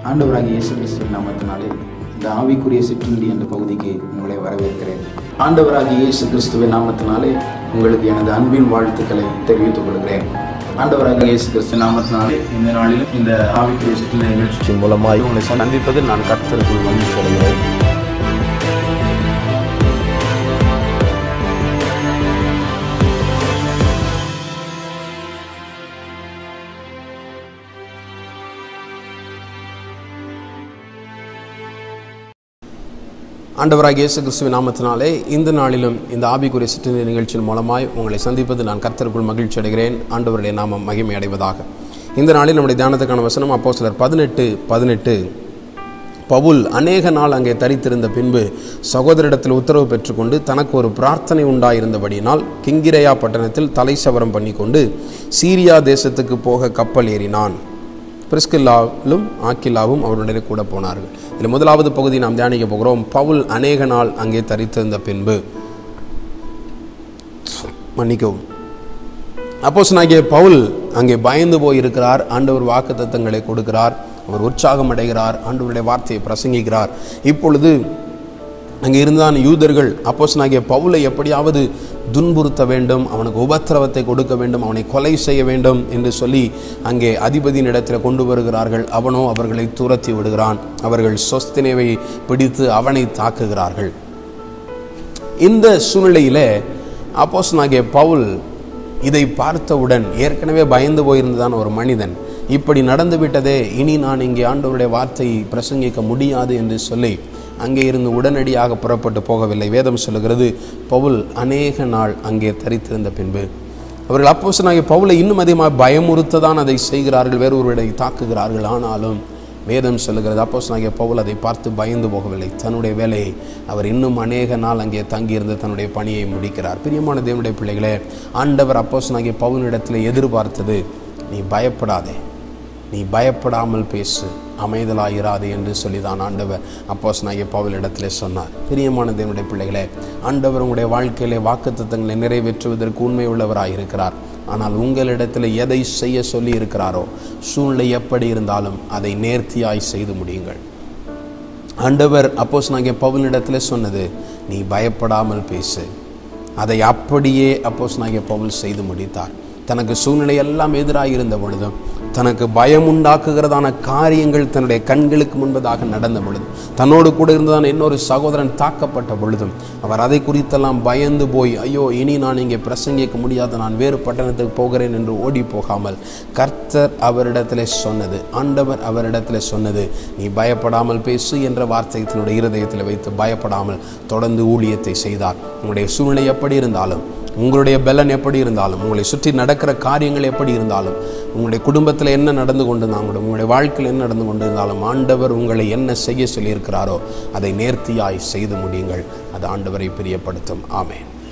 ஆண்டவராகிய இயேசு கிறிஸ்துவின் நாமத்தினாலே இந்த ஆவிக்குரிய சிற்றுண்டி என்ற பகுதிக்கு உங்களை வரவேற்கிறேன் ஆண்டவராகிய இயேசு கிறிஸ்துவின் நாமத்தினாலே உங்களுக்கு எனது அன்பின் வாழ்த்துக்களை தெரிவித்துக் கொள்கிறேன் ஆண்டவராகிய இயேசு கிறிஸ்து நாமத்தினாலே இந்த நாளிலும் இந்த ஆவிக்குரிய சிற்றுண்டி நிகழ்ச்சி மூலமாய் உங்களை சந்திப்பதில் நான் கர்த்தருக்குள் மகிழ்ச்சி அடைகிறேன் ஆண்டவராகிய இயேசு கிறிஸ்துவின் நாமத்தினாலே இந்த நாளிலும் இந்த ஆவிக்குரிய சிற்றுநீர் நிகழ்ச்சியின் மூலமாய் உங்களை சந்திப்பது நான் கர்த்தருக்குள் மகிழ்ச்சி அடைகிறேன் ஆண்டவருடைய நாமம் மகிமை அடைவதாக இந்த நாளில் நம்முடைய தியானத்துக்கான வசனம் அப்போ சிலர் பதினெட்டு பதினெட்டு பவுல் அநேக நாள் அங்கே தரித்திருந்த பின்பு சகோதரிடத்தில் உத்தரவு பெற்றுக்கொண்டு தனக்கு ஒரு பிரார்த்தனை உண்டாயிருந்தபடியினால் கிங்கிரையா பட்டணத்தில் தலை சவரம் பண்ணிக்கொண்டு சீரியா தேசத்துக்கு போக கப்பல் ஏறினான் பிரிஸ்கில்லாவிலும் ஆக்கில்லாவும் அவருடைய கூட போனார்கள் இதில் முதலாவது பகுதி நாம் தியானிக்க போகிறோம் பவுல் அநேக நாள் அங்கே தரித்திருந்த பின்பு மன்னிக்கவும் அப்போஸ்தலனாகிய பவுல் அங்கே பயந்து போய் இருக்கிறார் ஆண்டவர் வாக்கு தத்தங்களை கொடுக்கிறார் அவர் உற்சாகம் அடைகிறார் ஆண்டவருடைய வார்த்தையை பிரசங்கிக்கிறார் இப்பொழுது அங்கே இருந்தான் யூதர்கள் அப்போஸ்தலனாகிய பவுலை எப்படியாவது துன்புறுத்த வேண்டும் அவனுக்கு உபத்திரவத்தை கொடுக்க வேண்டும் அவனை கொலை செய்ய வேண்டும் என்று சொல்லி அங்கே அதிபதியின் இடத்தில் கொண்டு வருகிறார்கள் அவனோ அவர்களை துரத்தி விடுகிறான் அவர்கள் சொஸ்தினேவை பிடித்து அவனை தாக்குகிறார்கள் இந்த சூழ்நிலையிலே அப்போஸ்தலனாகிய பவுல் இதை பார்த்தவுடன் ஏற்கனவே பயந்து போயிருந்ததான ஒரு மனிதன் இப்படி நடந்து விட்டதே இனி நான் இங்கே ஆண்டவருடைய வார்த்தையை பிரசங்கிக்க முடியாது என்று சொல்லி அங்கே இருந்து உடனடியாக புறப்பட்டு போகவில்லை வேதம் சொல்லுகிறது பவுல் அநேக நாள் அங்கே தரித்திருந்த பின்பு அவர்கள் அப்போஸ்தலனாகிய பவுலை இன்னும் அதிகமாக பயமுறுத்ததான் அதை செய்கிறார்கள் வேறொருவரை தாக்குகிறார்கள் ஆனாலும் வேதம் சொல்லுகிறது அப்போஸ்தலனாகிய பவுல் அதை பார்த்து பயந்து போகவில்லை தன்னுடைய வேலையை அவர் இன்னும் அநேக நாள் அங்கே தங்கியிருந்து தன்னுடைய பணியை முடிக்கிறார் பிரியமான தேவனுடைய பிள்ளைகளே ஆண்டவர் அப்போஸ்தலனாகிய பவுலிடத்தில் எதிர்பார்த்தது நீ பயப்படாதே நீ பயப்படாமல் பேசு அமைதலாயிராது என்று சொல்லிதான் ஆண்டவர் அப்போஸ்தலனாகிய பவுலிடத்திலே சொன்னார் பிரியமான தேவனுடைய பிள்ளைகளே ஆண்டவர் உங்களுடைய வாழ்க்கையிலே வாக்குத்தத்தங்களை நிறைவேற்றுவதற்கு உண்மை உள்ளவராக இருக்கிறார் ஆனால் உங்களிடத்தில் எதை செய்ய சொல்லி இருக்கிறாரோ சூழ்நிலை எப்படி இருந்தாலும் அதை நேர்த்தியாய் செய்து முடியுங்கள் ஆண்டவர் அப்போஸ் நாங்கள் பவுலிடத்தில் சொன்னது நீ பயப்படாமல் பேசு அதை அப்படியே அப்போஸ் நாங்கள் பவுல் செய்து முடித்தார் தனக்கு சூழ்நிலை எல்லாம் எதிராக இருந்த பொழுதும் தனக்கு பயம் உண்டாக்குகிறதான காரியங்கள் தன்னுடைய கண்களுக்கு முன்பதாக நடந்த பொழுது தன்னோடு கூட இருந்ததான இன்னொரு சகோதரன் தாக்கப்பட்ட பொழுதும் அவர் அதை குறித்தெல்லாம் பயந்து போய் ஐயோ இனி நான் இங்கே பிரசங்கிக்க முடியாது நான் வேறு பட்டணத்துக்கு போகிறேன் என்று ஓடி போகாமல் கர்த்தர் அவரிடத்தில் சொன்னது ஆண்டவர் அவரிடத்தில் சொன்னது நீ பயப்படாமல் பேசு என்ற வார்த்தை தன்னுடைய இருதயத்தில் வைத்து பயப்படாமல் தொடர்ந்து ஊழியத்தை செய்தார் உங்களுடைய சூழ்நிலை எப்படி இருந்தாலும் உங்களுடைய பலன் எப்படி இருந்தாலும் உங்களை சுற்றி நடக்கிற காரியங்கள் எப்படி இருந்தாலும் உங்களுடைய குடும்பத்தில் என்ன நடந்து கொண்டிருந்தாலும் உங்களுடைய வாழ்க்கையில் என்ன நடந்து கொண்டிருந்தாலும் ஆண்டவர் உங்களை என்ன செய்ய சொல்லியிருக்கிறாரோ அதை நேர்த்தியாய் செய்து முடியுங்கள் அது ஆண்டவரை பிரியப்படுத்தும் ஆமேன்